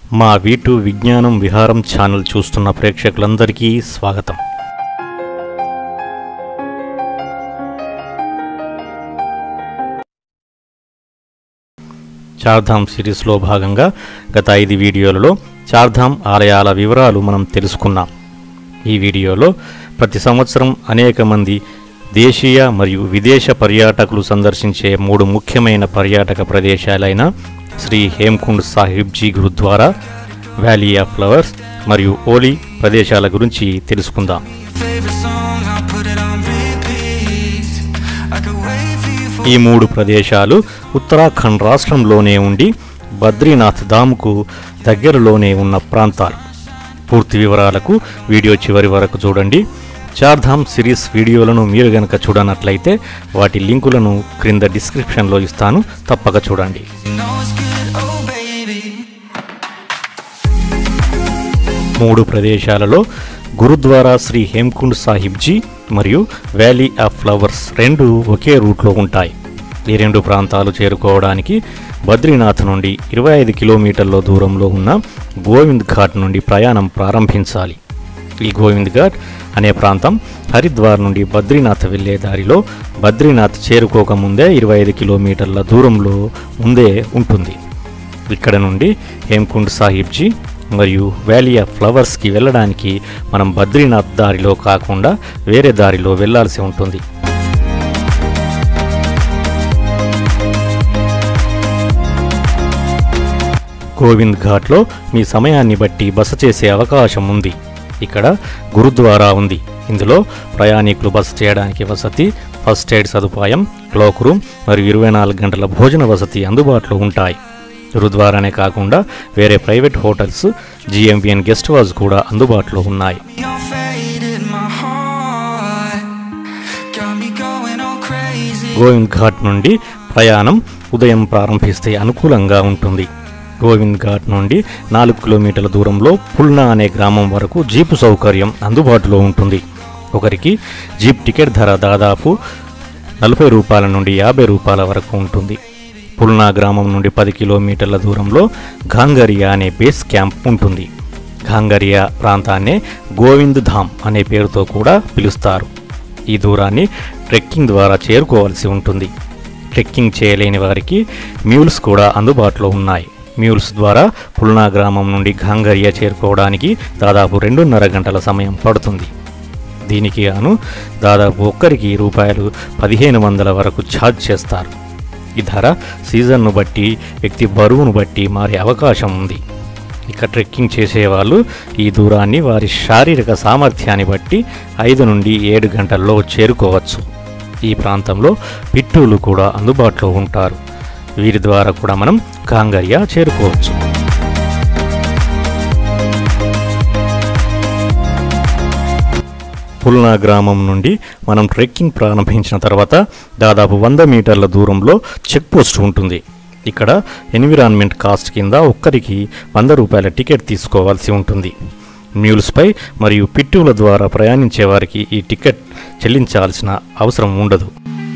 మా వీటు విజ్ఞానం విహారం ఛానల్ చూస్తున్న ప్రేక్షకులందరికీ స్వాగతం చార్ధామ్ సిరీస్లో భాగంగా గత ఐదు వీడియోలలో చార్ధామ్ ఆలయాల వివరాలు మనం తెలుసుకున్నాం ఈ వీడియోలో ప్రతి సంవత్సరం అనేక మంది దేశీయ మరియు విదేశ పర్యాటకులు సందర్శించే మూడు ముఖ్యమైన పర్యాటక ప్రదేశాలైన Shri Hemkund Sahibji gurdwara valley of flowers మరియు ఓలీ ప్రదేశాల గురించి తెలుసుకుందాం favorite song, I'll put it on repeat. I could wait for you for ఈ మూడు ప్రదేశాలు ఉత్తరాఖండ్ రాష్ట్రంలోనే ఉండి బద్రీనాథ్ ధామ్కు దగ్గరలోనే ఉన్న ప్రాంతాలు పూర్తి వివరాలకు వీడియో చివరి వరకు చూడండి చార్ధామ్ సిరీస్ వీడియోలను మీరు గనక చూడనట్లయితే వాటి లింకులను క్రింద డిస్క్రిప్షన్లో ఇస్తాను తప్పక చూడండి you know it's good, oh baby. మూడు ప్రదేశాలలో గురుద్వారా శ్రీ హేమ్కుండ్ సాహిబ్జీ మరియు వ్యాలీ ఆఫ్ ఫ్లవర్స్ రెండు ఒకే రూట్లో ఉంటాయి ఈ రెండు ప్రాంతాలు చేరుకోవడానికి బద్రీనాథ్ నుండి ఇరవై ఐదు కిలోమీటర్ల దూరంలో ఉన్న గోవింద్ ఘాట్ నుండి ప్రయాణం ప్రారంభించాలి ఈ గోవింద్ ఘాట్ అనే ప్రాంతం హరిద్వార్ నుండి బద్రీనాథ్ వెళ్ళే దారిలో బద్రీనాథ్ చేరుకోకముందే ఇరవై ఐదు కిలోమీటర్ల దూరంలో ముందే ఉంటుంది ఇక్కడ నుండి హేమ్కుండ్ సాహిబ్జీ మరియు వ్యాలీ ఆఫ్ ఫ్లవర్స్కి వెళ్ళడానికి మనం బద్రీనాథ్ దారిలో కాకుండా వేరే దారిలో వెళ్ళాల్సి ఉంటుంది గోవింద్ ఘాట్లో మీ సమయాన్ని బట్టి బస చేసే అవకాశం ఉంది ఇక్కడ గురుద్వారా ఉంది ఇందులో ప్రయాణికులు బస చేయడానికి వసతి ఫస్ట్ ఎయిడ్ సదుపాయం క్లోక్ రూమ్ మరియు ఇరవై నాలుగు గంటల భోజన వసతి అందుబాటులో ఉంటాయి గురుద్వారానే కాకుండా వేరే private hotels GMVN guest house కూడా అందుబాటులో ఉన్నాయి You're faded, my heart. Got me going all crazy. Govind ghat నుండి ప్రయాణం ఉదయం ప్రారంభిస్తే అనుకూలంగా ఉంటుంది గోవింద్ ఘాట్ నుండి నాలుగు కిలోమీటర్ల దూరంలో పుల్నా అనే గ్రామం వరకు జీపు సౌకర్యం అందుబాటులో ఉంటుంది ఒకరికి జీప్ టికెట్ ధర దాదాపు నలభై రూపాయల నుండి యాభై రూపాయల వరకు ఉంటుంది పుల్నా గ్రామం నుండి పది కిలోమీటర్ల దూరంలో గాంగరియా అనే బేస్ క్యాంప్ ఉంటుంది గాంగరియా ప్రాంతాన్నే గోవింద్ ధామ్ అనే పేరుతో కూడా పిలుస్తారు ఈ దూరాన్ని ట్రెక్కింగ్ ద్వారా చేరుకోవాల్సి ఉంటుంది ట్రెక్కింగ్ చేయలేని వారికి మ్యూల్స్ కూడా అందుబాటులో ఉన్నాయి మ్యూల్స్ ద్వారా పుల్నా గ్రామం నుండి గాంగరియా చేరుకోవడానికి దాదాపు రెండున్నర గంటల సమయం పడుతుంది దీనికి గాను దాదాపు ఒక్కరికి రూపాయలు పదిహేను వందల వరకు ఛార్జ్ చేస్తారు ఈ ధర సీజన్ను బట్టి వ్యక్తి బరువును బట్టి మారే అవకాశం ఉంది ఇక ట్రెక్కింగ్ చేసేవాళ్ళు ఈ దూరాన్ని వారి శారీరక సామర్థ్యాన్ని బట్టి ఐదు నుండి ఏడు గంటల్లో చేరుకోవచ్చు ఈ ప్రాంతంలో పిట్టూలు కూడా అందుబాటులో ఉంటారు వీరి ద్వారా కూడా మనం కాంగరియా చేరుకోవచ్చు పుల్నా గ్రామం నుండి మనం ట్రెక్కింగ్ ప్రారంభించిన తర్వాత దాదాపు వంద మీటర్ల దూరంలో చెక్ పోస్ట్ ఉంటుంది ఇక్కడ ఎన్విరాన్మెంట్ కాస్ట్ కింద ఒక్కరికి వంద రూపాయల టికెట్ తీసుకోవాల్సి ఉంటుంది మ్యూల్స్పై మరియు పిట్టుల ద్వారా ప్రయాణించే వారికి ఈ టికెట్ చెల్లించాల్సిన అవసరం ఉండదు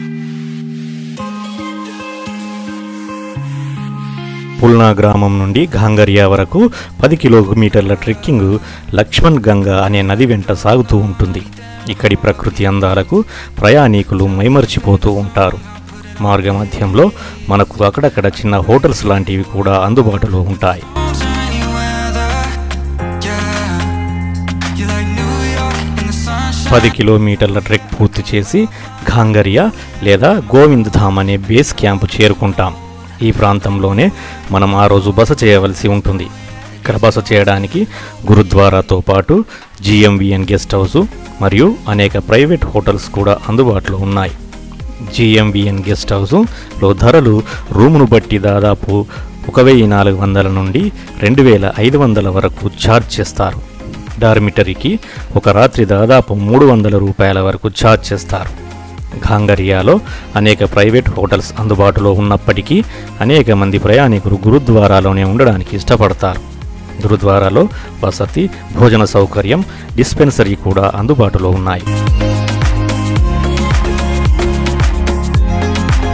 పుల్నా గ్రామం నుండి గాంగరియా వరకు పది కిలోమీటర్ల ట్రెక్కింగ్ లక్ష్మణ్ గంగా అనే నది వెంట సాగుతూ ఉంటుంది ఇక్కడి ప్రకృతి అందాలకు ప్రయాణికులు మైమర్చిపోతూ ఉంటారు మార్గమధ్యంలో మనకు అక్కడక్కడ చిన్న హోటల్స్ లాంటివి కూడా అందుబాటులో ఉంటాయి Tiny weather, yeah. You like New York in the sunshine. పది కిలోమీటర్ల ట్రెక్ పూర్తి చేసి గాంగరియా లేదా గోవింద్ ధామ్ అనే బేస్ క్యాంపు చేరుకుంటాం ఈ ప్రాంతంలోనే మనం ఆ రోజు బస చేయవలసి ఉంటుంది ఇక్కడ బస చేయడానికి గురుద్వారాతో పాటు జిఎంవిఎన్ గెస్ట్ హౌస్ మరియు అనేక ప్రైవేట్ హోటల్స్ కూడా అందుబాటులో ఉన్నాయి జిఎంవిఎన్ గెస్ట్ హౌస్లో ధరలు రూమును బట్టి దాదాపు ఒక వెయ్యి నాలుగు వందల నుండి రెండు వేల ఐదు వందల వరకు ఛార్జ్ చేస్తారు డార్మిటరీకి ఒక రాత్రి దాదాపు మూడు వందల రూపాయల వరకు ఛార్జ్ చేస్తారు గాంగరియాలో అనేక ప్రైవేట్ హోటల్స్ అందుబాటులో ఉన్నప్పటికీ అనేక మంది ప్రయాణికులు గురుద్వారాలోనే ఉండడానికి ఇష్టపడతారు గురుద్వారాలో వసతి భోజన సౌకర్యం డిస్పెన్సరీ కూడా అందుబాటులో ఉన్నాయి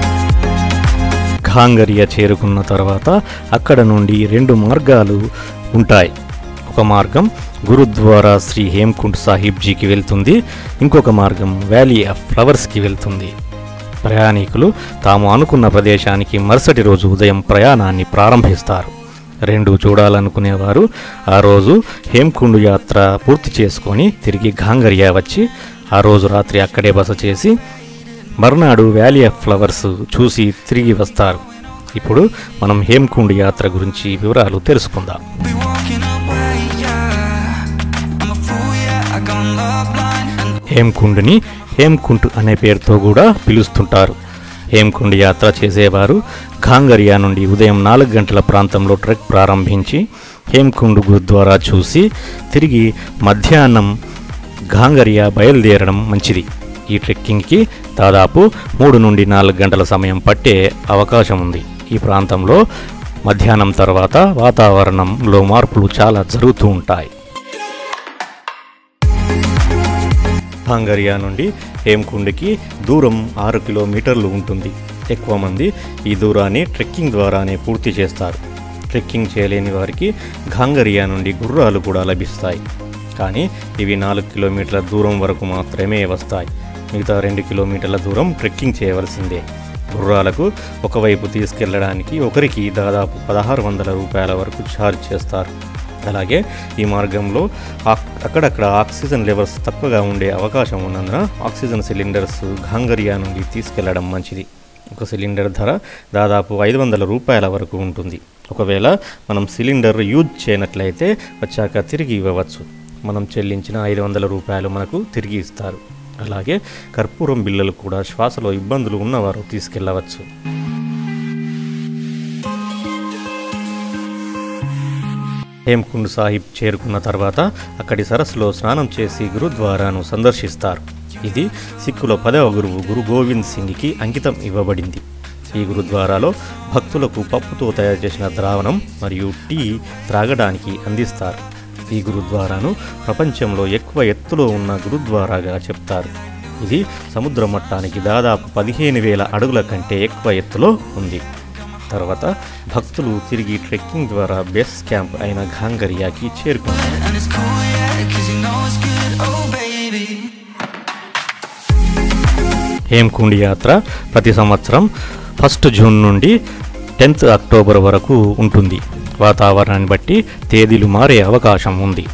ఖాంగరియా చేరుకున్న తర్వాత అక్కడ నుండి రెండు మార్గాలు ఉంటాయి ఒక మార్గం గురుద్వారా శ్రీ హేమ్కుండ్ సాహిబ్జీకి వెళ్తుంది ఇంకొక మార్గం వ్యాలీ ఆఫ్ ఫ్లవర్స్కి వెళ్తుంది ప్రయాణికులు తాము అనుకున్న ప్రదేశానికి మరుసటి రోజు ఉదయం ప్రయాణాన్ని ప్రారంభిస్తారు రెండు చూడాలనుకునేవారు ఆ రోజు హేమ్కుండ్ యాత్ర పూర్తి చేసుకొని తిరిగి గాంగరియా వచ్చి ఆ రోజు రాత్రి అక్కడే బస చేసి మర్నాడు వ్యాలీ ఆఫ్ ఫ్లవర్స్ చూసి తిరిగి వస్తారు ఇప్పుడు మనం హేమ్కుండ్ యాత్ర గురించి వివరాలు తెలుసుకుందాం Be walking away, yeah. I'm a fool, yeah. I gone love blind and హేమ్కుండ్ని హేమ్కుండ్ అనే పేరుతో కూడా పిలుస్తుంటారు హేమ్కుండ్ యాత్ర చేసేవారు ఖాంగరియా నుండి ఉదయం నాలుగు గంటల ప్రాంతంలో ట్రెక్ ప్రారంభించి హేమ్కుండ్ గురుద్వారా చూసి తిరిగి మధ్యాహ్నం ఖాంగరియా బయలుదేరడం మంచిది ఈ ట్రెక్కింగ్కి దాదాపు మూడు నుండి నాలుగు గంటల సమయం పట్టే అవకాశం ఉంది ఈ ప్రాంతంలో మధ్యాహ్నం తర్వాత వాతావరణంలో మార్పులు చాలా జరుగుతూ ఉంటాయి హంగరియా నుండి హేమ్కుండ్కి దూరం ఆరు కిలోమీటర్లు ఉంటుంది ఎక్కువ మంది ఈ దూరాన్ని ట్రెక్కింగ్ ద్వారానే పూర్తి చేస్తారు ట్రెక్కింగ్ చేయలేని వారికి ఘాంగరియా నుండి గుర్రాలు కూడా లభిస్తాయి కానీ ఇవి నాలుగు కిలోమీటర్ల దూరం వరకు మాత్రమే వస్తాయి మిగతా రెండు కిలోమీటర్ల దూరం ట్రెక్కింగ్ చేయవలసిందే గుర్రాలకు ఒకవైపు తీసుకెళ్లడానికి ఒకరికి దాదాపు పదహారు వందల రూపాయల వరకు ఛార్జ్ చేస్తారు అలాగే ఈ మార్గంలో ఆక్- అక్కడక్కడ ఆక్సిజన్ లెవెల్స్ తక్కువగా ఉండే అవకాశం ఉన్నందున ఆక్సిజన్ సిలిండర్స్ ఘాంగరియా నుండి తీసుకెళ్లడం మంచిది ఒక సిలిండర్ ధర దాదాపు ఐదు వందల రూపాయల వరకు ఉంటుంది ఒకవేళ మనం సిలిండర్ యూజ్ చేయనట్లయితే వచ్చాక తిరిగి ఇవ్వవచ్చు మనం చెల్లించిన ఐదు వందల రూపాయలు మనకు తిరిగి ఇస్తారు అలాగే కర్పూరం బిళ్ళలు కూడా శ్వాసలో ఇబ్బందులు ఉన్నవారు తీసుకెళ్ళవచ్చు హేమ్కుండ్ సాహిబ్ చేరుకున్న తర్వాత అక్కడి సరస్సులో స్నానం చేసి గురుద్వారాను సందర్శిస్తారు ఇది సిక్కుల పదవ గురువు గురు గోవింద్ సింగ్కి అంకితం ఇవ్వబడింది ఈ గురుద్వారాలో భక్తులకు పప్పుతో తయారు చేసిన ద్రావణం మరియు టీ త్రాగడానికి అందిస్తారు ఈ గురుద్వారాను ప్రపంచంలో ఎక్కువ ఎత్తులో ఉన్న గురుద్వారాగా చెప్తారు ఇది సముద్ర మట్టానికి దాదాపు పదిహేను వేల అడుగుల కంటే ఎక్కువ ఎత్తులో ఉంది తర్వాత భక్తులు తిరిగి ట్రెక్కింగ్ ద్వారా బేస్ క్యాంప్ అయిన ఘాంగరియాకి చేరుకున్నారు and it's cool, yeah. Cause you know it's good, oh baby. హేమ్కుండ్ యాత్ర ప్రతి సంవత్సరం ఫస్ట్ జూన్ నుండి టెన్త్ అక్టోబర్ వరకు ఉంటుంది వాతావరణాన్ని బట్టి తేదీలు మారే అవకాశం ఉంది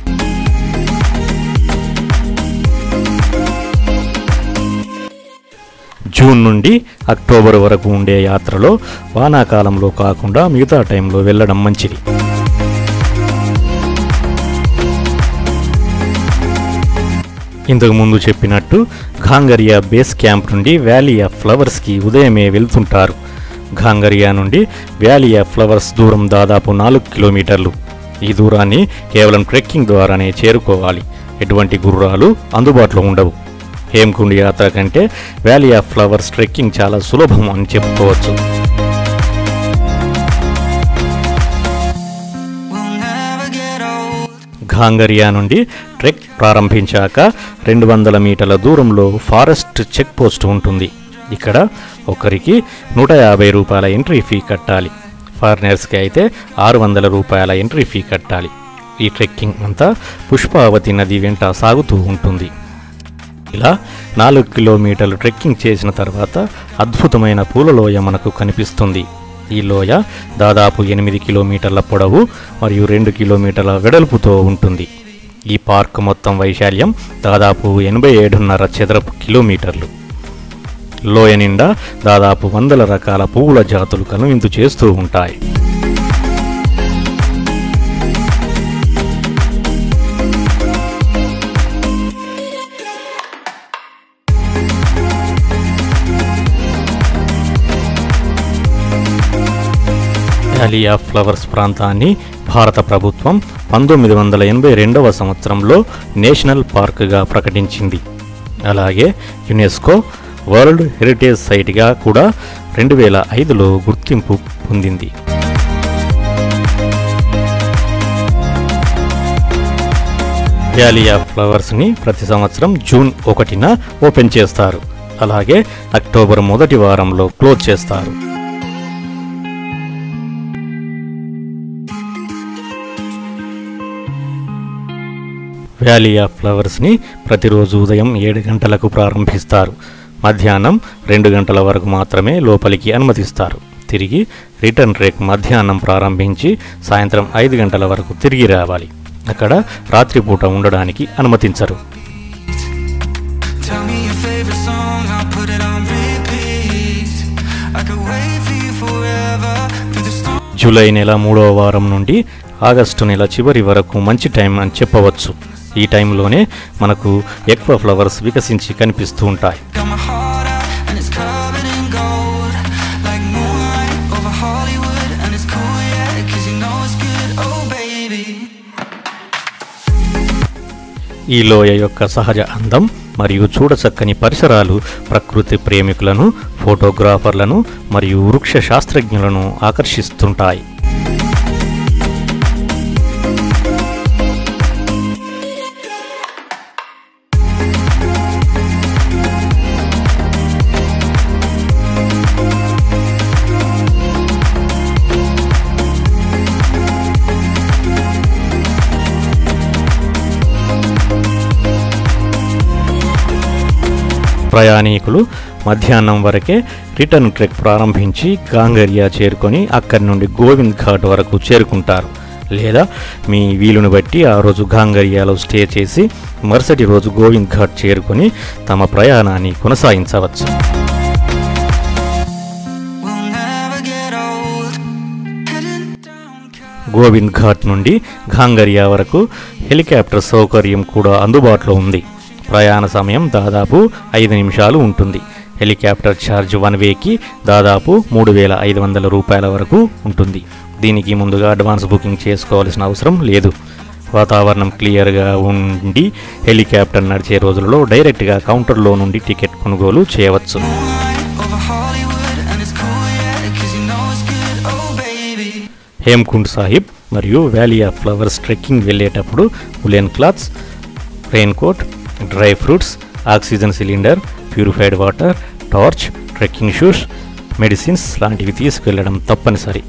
జూన్ నుండి అక్టోబర్ వరకు ఉండే యాత్రలో వానాకాలంలో కాకుండా మిగతా టైంలో వెళ్ళడం మంచిది ఇంతకు ముందు చెప్పినట్టు ఘాంగరియా బేస్ క్యాంప్ నుండి వ్యాలీ ఆఫ్ ఫ్లవర్స్కి ఉదయమే వెళ్తుంటారు ఘాంగరియా నుండి వ్యాలీ ఆఫ్ ఫ్లవర్స్ దూరం దాదాపు నాలుగు కిలోమీటర్లు ఈ దూరాన్ని కేవలం ట్రెక్కింగ్ ద్వారానే చేరుకోవాలి ఎటువంటి గుర్రాలు అందుబాటులో ఉండవు హేమ్కుండ్ యాత్ర కంటే వ్యాలీ ఆఫ్ ఫ్లవర్స్ ట్రెక్కింగ్ చాలా సులభం అని చెప్పుకోవచ్చు We'll never get old. ఘాంగరియా నుండి ట్రెక్ ప్రారంభించాక రెండు వందల మీటర్ల దూరంలో ఫారెస్ట్ చెక్ పోస్ట్ ఉంటుంది ఇక్కడ ఒకరికి నూట యాభై రూపాయల ఎంట్రీ ఫీ కట్టాలి ఫారినర్స్కి అయితే ఆరు వందల రూపాయల ఎంట్రీ ఫీ కట్టాలి ఈ ట్రెక్కింగ్ అంతా పుష్పావతి నది వెంట సాగుతూ ఉంటుంది ఇలా నాలుగు కిలోమీటర్లు ట్రెక్కింగ్ చేసిన తర్వాత అద్భుతమైన పూలలోయ మనకు కనిపిస్తుంది ఈ లోయ దాదాపు ఎనిమిది కిలోమీటర్ల పొడవు మరియు రెండు కిలోమీటర్ల వెడల్పుతో ఉంటుంది ఈ పార్క్ మొత్తం వైశాల్యం దాదాపు ఎనభై ఏడున్నర చదరపు కిలోమీటర్లు లోయ నిండా దాదాపు వందల రకాల పువ్వుల జాతులు కనువిందు చేస్తూ ఉంటాయి వ్యాలీ ఆఫ్ ఫ్లవర్స్ ప్రాంతాన్ని భారత ప్రభుత్వం పంతొమ్మిది వందల ఎనభై రెండవ సంవత్సరంలో నేషనల్ పార్క్గా ప్రకటించింది అలాగే యునెస్కో వరల్డ్ హెరిటేజ్ సైట్గా కూడా రెండు వేల ఐదులో గుర్తింపు పొందింది వ్యాలీ ఆఫ్ ఫ్లవర్స్ని ప్రతి సంవత్సరం జూన్ ఒకటిన ఓపెన్ చేస్తారు అలాగే అక్టోబర్ మొదటి వారంలో క్లోజ్ చేస్తారు వ్యాలీ ఆఫ్ ఫ్లవర్స్ని ప్రతిరోజు ఉదయం ఏడు గంటలకు ప్రారంభిస్తారు మధ్యాహ్నం రెండు గంటల వరకు మాత్రమే లోపలికి అనుమతిస్తారు తిరిగి రిటర్న్ ట్రెక్ మధ్యాహ్నం ప్రారంభించి సాయంత్రం ఐదు గంటల వరకు తిరిగి రావాలి అక్కడ రాత్రిపూట ఉండడానికి అనుమతించరు Tell me your favorite song, I'll put it on repeat. I could wait for you forever through the storm. July నెల మూడవ వారం నుండి ఆగస్టు నెల చివరి వరకు మంచి టైం అని చెప్పవచ్చు ఈ టైంలోనే మనకు ఎక్కువ ఫ్లవర్స్ వికసించి కనిపిస్తూ ఉంటాయి Got my heart out and it's covered in gold. Like moonlight over Hollywood and it's cool, yeah, cause you know it's good, oh baby. ఈ లోయ యొక్క సహజ అందం మరియు చూడచక్కని పరిసరాలు ప్రకృతి ప్రేమికులను ఫోటోగ్రాఫర్లను మరియు వృక్ష శాస్త్రజ్ఞులను ఆకర్షిస్తుంటాయి ప్రయాణికులు మధ్యాహ్నం వరకే రిటర్న్ ట్రెక్ ప్రారంభించి గాంగరియా చేరుకొని అక్కడి నుండి గోవింద్ ఘాట్ వరకు చేరుకుంటారు లేదా మీ వీలును బట్టి ఆ రోజు గాంగరియాలో స్టే చేసి మరుసటి రోజు గోవింద్ ఘాట్ చేరుకొని తమ ప్రయాణాన్ని కొనసాగించవచ్చు We'll never get old. Heading down. Govind ghat నుండి ఘాంగరియా వరకు హెలికాప్టర్ సౌకర్యం కూడా అందుబాటులో ఉంది ప్రయాణ సమయం దాదాపు ఐదు నిమిషాలు ఉంటుంది హెలికాప్టర్ ఛార్జ్ వన్ వేకి దాదాపు మూడు వేల ఐదు వందల రూపాయల వరకు ఉంటుంది దీనికి ముందుగా అడ్వాన్స్ బుకింగ్ చేసుకోవాల్సిన అవసరం లేదు వాతావరణం క్లియర్గా ఉండి హెలికాప్టర్ నడిచే రోజులలో డైరెక్ట్గా కౌంటర్లో నుండి టికెట్ కొనుగోలు చేయవచ్చు Moonlight over Hollywood and it's cool, yeah, cause you know it's good, oh baby. Hemkund Sahib మరియు వ్యాలీ ఆఫ్ ఫ్లవర్స్ ట్రెక్కింగ్ వెళ్ళేటప్పుడు woollen clothes rain coat dry fruits oxygen cylinder purified water torch trekking shoes medicines లాంటివి తీసుకెళ్లడం తప్పనిసరి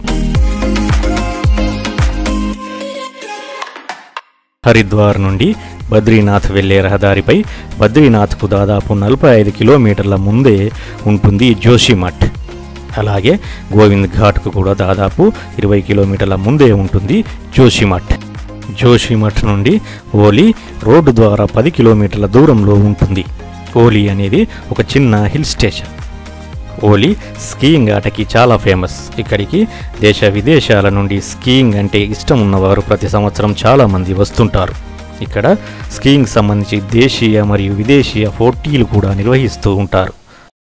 హరిద్వార్ నుండి బద్రీనాథ్ వెళ్లే రహదారిపై బద్రీనాథ్కు దాదాపు నలభై ఐదు కిలోమీటర్ల ముందే ఉంటుంది జోషిమఠ్ అలాగే గోవింద్ ఘాట్కు కూడా దాదాపు ఇరవై కిలోమీటర్ల ముందే ఉంటుంది జోషిమఠ్ జోషిమఠ్ నుండి ఓలీ రోడ్డు ద్వారా పది కిలోమీటర్ల దూరంలో ఉంటుంది ఓలీ అనేది ఒక చిన్న హిల్ స్టేషన్ ఓలీ స్కీయింగ్ ఆటకి చాలా ఫేమస్ ఇక్కడికి దేశ విదేశాల నుండి స్కీయింగ్ అంటే ఇష్టం ఉన్నవారు ప్రతి సంవత్సరం చాలామంది వస్తుంటారు ఇక్కడ స్కీయింగ్ సంబంధించి దేశీయ మరియు విదేశీయ పోటీలు కూడా నిర్వహిస్తూ ఉంటారు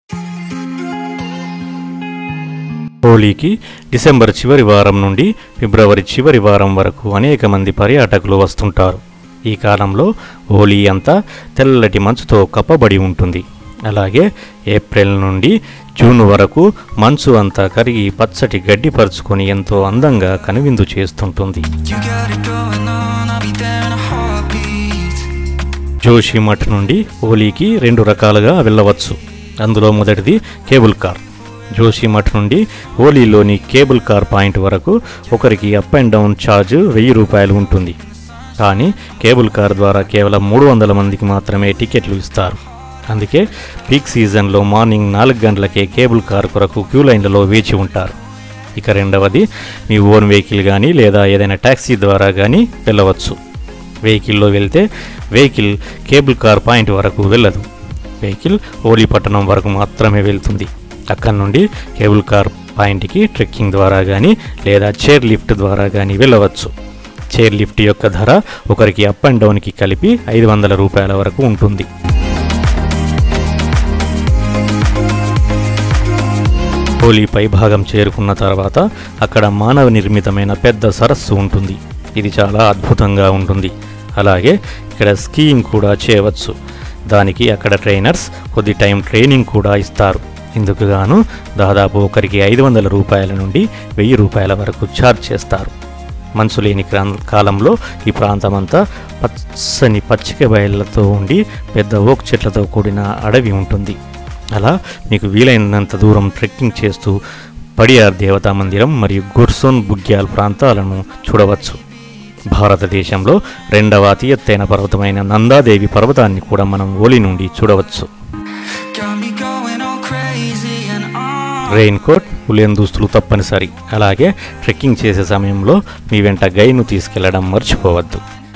హోలీకి డిసెంబర్ చివరి వారం నుండి ఫిబ్రవరి చివరి వారం వరకు అనేక మంది పర్యాటకులు వస్తుంటారు ఈ కాలంలో హోలీ అంతా తెల్లటి మంచుతో కప్పబడి ఉంటుంది అలాగే ఏప్రిల్ నుండి జూన్ వరకు మంచు అంతా కరిగి పచ్చటి గడ్డి పరుచుకొని ఎంతో అందంగా కనువిందు చేస్తుంటుంది You got it going on, I'll be there in a heartbeat. Joshimath నుండి హోలీకి రెండు రకాలుగా వెళ్ళవచ్చు అందులో మొదటిది కేబుల్ కార్ జోషిమఠ్ నుండి హోలీలోని కేబుల్ కార్ పాయింట్ వరకు ఒకరికి అప్ అండ్ డౌన్ ఛార్జ్ వెయ్యి రూపాయలు ఉంటుంది కానీ కేబుల్ కార్ ద్వారా కేవలం మూడు వందల మందికి మాత్రమే టికెట్లు ఇస్తారు అందుకే పీక్ సీజన్లో మార్నింగ్ నాలుగు గంటలకే కేబుల్ కార్ కొరకు క్యూ లైన్లలో వేచి ఉంటారు ఇక రెండవది మీ ఓన్ వెహికల్ కానీ లేదా ఏదైనా ట్యాక్సీ ద్వారా కానీ వెళ్ళవచ్చు వెహికల్లో వెళ్తే వెహికల్ కేబుల్ కార్ పాయింట్ వరకు వెళ్ళదు వెహికల్ ఓలీ పట్టణం వరకు మాత్రమే వెళ్తుంది అక్కడి నుండి కేబుల్ కార్ పాయింట్కి ట్రెక్కింగ్ ద్వారా కానీ లేదా చైర్ లిఫ్ట్ ద్వారా కానీ వెళ్ళవచ్చు చైర్ లిఫ్ట్ యొక్క ధర ఒకరికి అప్ అండ్ డౌన్కి కలిపి ఐదు వందల రూపాయల వరకు ఉంటుంది హోలీపై భాగం చేరుకున్న తర్వాత అక్కడ మానవ నిర్మితమైన పెద్ద సరస్సు ఉంటుంది ఇది చాలా అద్భుతంగా ఉంటుంది అలాగే ఇక్కడ స్కీయింగ్ కూడా చేయవచ్చు దానికి అక్కడ ట్రైనర్స్ కొద్ది టైం ట్రైనింగ్ కూడా ఇస్తారు ఇందుకు గాను దాదాపు ఒకరికి ఐదు వందల రూపాయల నుండి వెయ్యి రూపాయల వరకు ఛార్జ్ చేస్తారు మంచు లేని క్రా- కాలంలో ఈ ప్రాంతమంతా పచ్చని పచ్చిక బయళ్ళతో ఉండి పెద్ద ఓక్ చెట్లతో కూడిన అడవి ఉంటుంది అలా మీకు వీలైనంత దూరం ట్రెక్కింగ్ చేస్తూ పడియార్ దేవతా మందిరం మరియు గుర్సోన్ బుగ్యాల్ ప్రాంతాలను చూడవచ్చు భారతదేశంలో రెండవ అతి ఎత్తైన పర్వతమైన నందాదేవి పర్వతాన్ని కూడా మనం ఓలి నుండి చూడవచ్చు Got me going all crazy and on. Rain coat woollen దుస్తులు తప్పనిసరి అలాగే ట్రెక్కింగ్ చేసే సమయంలో మీ వెంట గైడ్ను తీసుకెళ్లడం మర్చిపోవద్దు